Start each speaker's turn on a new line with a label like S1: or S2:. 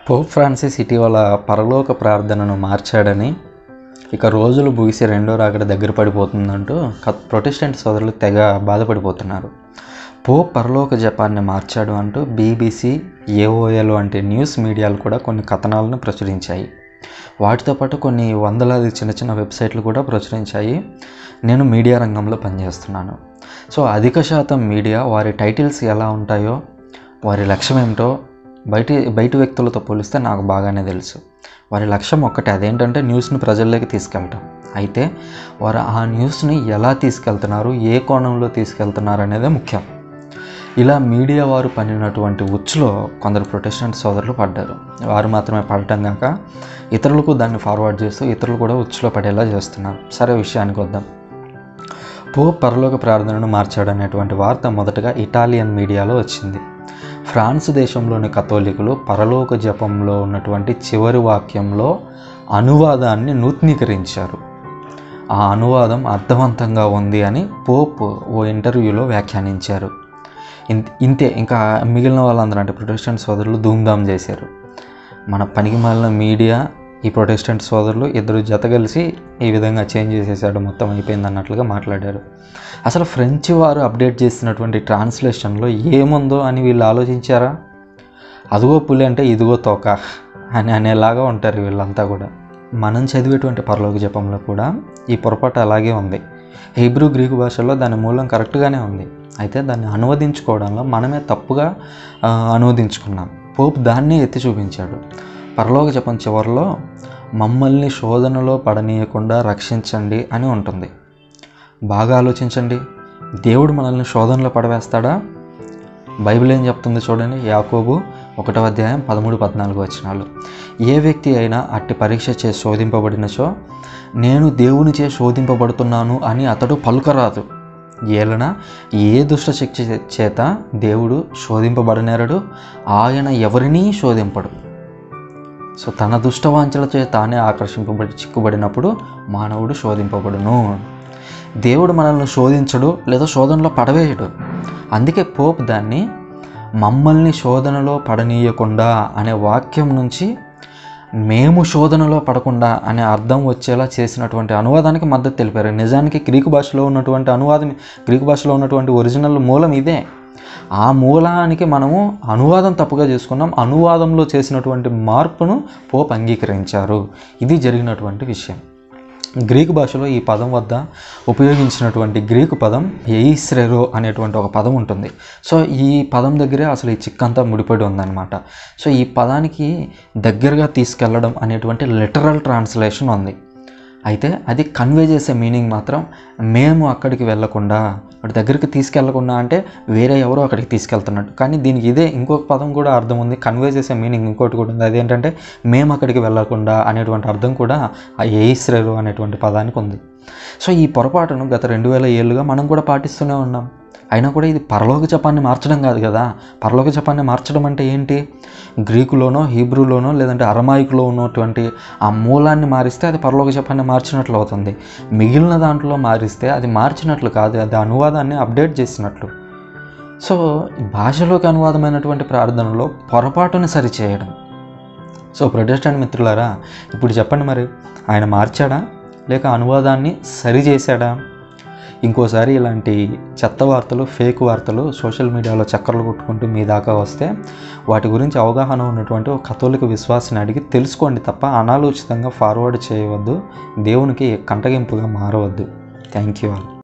S1: Pope Francis ఇటీవల పరలోక ప్రార్థనను మార్చాడని ఇక రోజులు ముగిసి రెండో రాకడ దగ్గర పడిపోతుందంటూ క- ప్రొటెస్టెంట్ సోదరులు తెగ బాధపడిపోతున్నారు పోప్ పరలోక జపాన్ని మార్చాడు అంటూ బీబీసీ ఏఓఎల్ వంటి న్యూస్ మీడియాలు కూడా కొన్ని కథనాలను ప్రచురించాయి వాటితో పాటు కొన్ని వందలాది చిన్న చిన్న వెబ్సైట్లు కూడా ప్రచురించాయి నేను మీడియా రంగంలో పనిచేస్తున్నాను సో అధిక శాతం మీడియా వారి టైటిల్స్ ఎలా ఉంటాయో వారి లక్ష్యం ఏమిటో బయటి బయట వ్యక్తులతో పోలిస్తే నాకు బాగానే తెలుసు వారి లక్ష్యం ఒక్కటే అదేంటంటే న్యూస్ని ప్రజల్లోకి తీసుకెళ్ళటం అయితే వారు ఆ న్యూస్ని ఎలా తీసుకెళ్తున్నారు ఏ కోణంలో తీసుకెళ్తున్నారు అనేదే ముఖ్యం ఇలా మీడియా వారు పడినటువంటి ఉచ్చులో కొందరు ప్రొటెస్టెంట్ సోదరులు పడ్డారు వారు మాత్రమే పడటం కాక ఇతరులకు దాన్ని ఫార్వర్డ్ చేస్తూ ఇతరులు కూడా ఉచ్చులో పడేలా చేస్తున్నారు సరే విషయానికి వద్దాం పోప్ పరలోక ప్రార్థనను మార్చాడనేటువంటి వార్త మొదటగా ఇటాలియన్ మీడియాలో వచ్చింది ఫ్రాన్స్ దేశంలోని కథోలికులు పరలోక జపంలో ఉన్నటువంటి చివరి వాక్యంలో అనువాదాన్ని నూతనీకరించారు ఆ అనువాదం అర్థవంతంగా ఉంది అని పోప్ ఓ ఇంటర్వ్యూలో వ్యాఖ్యానించారు ఇన్- ఇంతే ఇంకా మిగిలిన వాళ్ళందరూ అంటే ప్రొటెస్టెంట్ సోదరులు ధూమ్ధామ్ చేశారు మన పనికి మాలిన మీడియా ఈ ప్రొటెస్టెంట్ సోదరులు ఇద్దరు జత కలిసి ఈ విధంగా చేంజ్ చేసేసాడు మొత్తం అయిపోయింది అన్నట్లుగా మాట్లాడారు అసలు ఫ్రెంచ్ వారు అప్డేట్ చేసినటువంటి ట్రాన్స్లేషన్లో ఏముందో అని వీళ్ళు ఆలోచించారా అదిగో పులి అంటే ఇదిగో తోక అని అనేలాగా ఉంటారు వీళ్ళంతా కూడా మనం చదివేటువంటి పరలోక జపంలో కూడా ఈ పొరపాటు అలాగే ఉంది హీబ్రూ గ్రీకు భాషలో దాని మూలం కరెక్ట్గానే ఉంది అయితే దాన్ని అనువదించుకోవడంలో మనమే తప్పుగా ఆ, అనువదించుకున్నాం పోప్ దాన్నే ఎత్తి చూపించాడు పరలోక జపం చివరిలో మమ్మల్ని శోధనలో పడనీయకుండా రక్షించండి అని ఉంటుంది బాగా ఆలోచించండి దేవుడు మనల్ని శోధనలో పడవేస్తాడా బైబిల్ ఏం చెప్తుంది చూడండి యాకోబు ఒకటవ అధ్యాయం పదమూడు పద్నాలుగు వచనాలు ఏ వ్యక్తి అయినా అట్టి పరీక్ష చే శోధింపబడినచో నేను దేవుని చే శోధింపబడుతున్నాను అని అతడు పలుకరాదు ఏలన ఏ దుష్ట శక్తి చేత దేవుడు శోధింపబడనేరడు ఆయన ఎవరినీ శోధింపడు సో తన దుష్టవాంఛల చే తానే ఆకర్షింపబడి చిక్కుబడినప్పుడు మానవుడు శోధింపబడును దేవుడు మనల్ని శోధించడు లేదా శోధనలో పడవేయడు అందుకే పోప్ దాన్ని మమ్మల్ని శోధనలో పడనీయకుండా అనే వాక్యం నుంచి మేము శోధనలో పడకుండా అనే అర్థం వచ్చేలా చేసినటువంటి అనువాదానికి మద్దతు తెలిపారు నిజానికి గ్రీకు భాషలో ఉన్నటువంటి అనువాదం గ్రీకు భాషలో ఉన్నటువంటి ఒరిజినల్ మూలం ఇదే ఆ మూలానికి మనము అనువాదం తప్పుగా చేసుకున్నాం అనువాదంలో చేసినటువంటి మార్పును పోప్ అంగీకరించారు ఇది జరిగినటువంటి విషయం గ్రీకు భాషలో ఈ పదం వద్ద ఉపయోగించినటువంటి గ్రీకు పదం ఎయిస్రెరో అనేటువంటి ఒక పదం ఉంటుంది సో ఈ పదం దగ్గరే అసలు ఈ చిక్కంతా ముడిపడి ఉందన్నమాట సో ఈ పదానికి దగ్గరగా తీసుకెళ్ళడం అనేటువంటి లిటరల్ ట్రాన్స్లేషన్ ఉంది అయితే అది కన్వే చేసే మీనింగ్ మాత్రం మేము అక్కడికి వెళ్ళకుండా వాడి దగ్గరికి తీసుకెళ్లకుండా అంటే వేరే ఎవరో అక్కడికి తీసుకెళ్తున్నట్టు కానీ దీనికి ఇదే ఇంకొక పదం కూడా అర్థం ఉంది కన్వే చేసే మీనింగ్ ఇంకోటి కూడా ఉంది అదేంటంటే మేము అక్కడికి వెళ్ళకుండా అనేటువంటి అర్థం కూడా ఆ ఏయిస్రేరు అనేటువంటి పదానికి ఉంది సో ఈ పొరపాటును గత రెండు వేల ఏళ్ళుగా మనం కూడా పాటిస్తూనే ఉన్నాం అయినా కూడా ఇది పరలోక జపాన్ని మార్చడం కాదు కదా పరలోక జపాన్ని మార్చడం అంటే ఏంటి గ్రీకులోనో హీబ్రూలోనో లేదంటే అరమాయికులో ఉన్నటువంటి ఆ మూలాన్ని మారిస్తే అది పరలోక జపాన్ని మార్చినట్లు అవుతుంది మిగిలిన దాంట్లో మారిస్తే అది మార్చినట్లు కాదు అది అనువాదాన్ని అప్డేట్ చేసినట్లు సో భాషలోకి అనువాదమైనటువంటి ప్రార్థనలో పొరపాటుని సరిచేయడం సో ప్రొటెస్టెంట్ మిత్రులారా ఇప్పుడు చెప్పండి మరి ఆయన మార్చాడా లేక అనువాదాన్ని సరి చేశాడా ఇంకోసారి ఇలాంటి చెత్త వార్తలు ఫేక్ వార్తలు సోషల్ మీడియాలో చక్కర్లు కొట్టుకుంటూ మీ దాకా వస్తే వాటి గురించి అవగాహన ఉన్నటువంటి ఒక కథోలిక విశ్వాసాన్ని అడిగి తెలుసుకోండి తప్ప అనాలోచితంగా ఫార్వర్డ్ చేయవద్దు దేవునికి కంటగింపుగా మారవద్దు థ్యాంక్ యూ ఆల్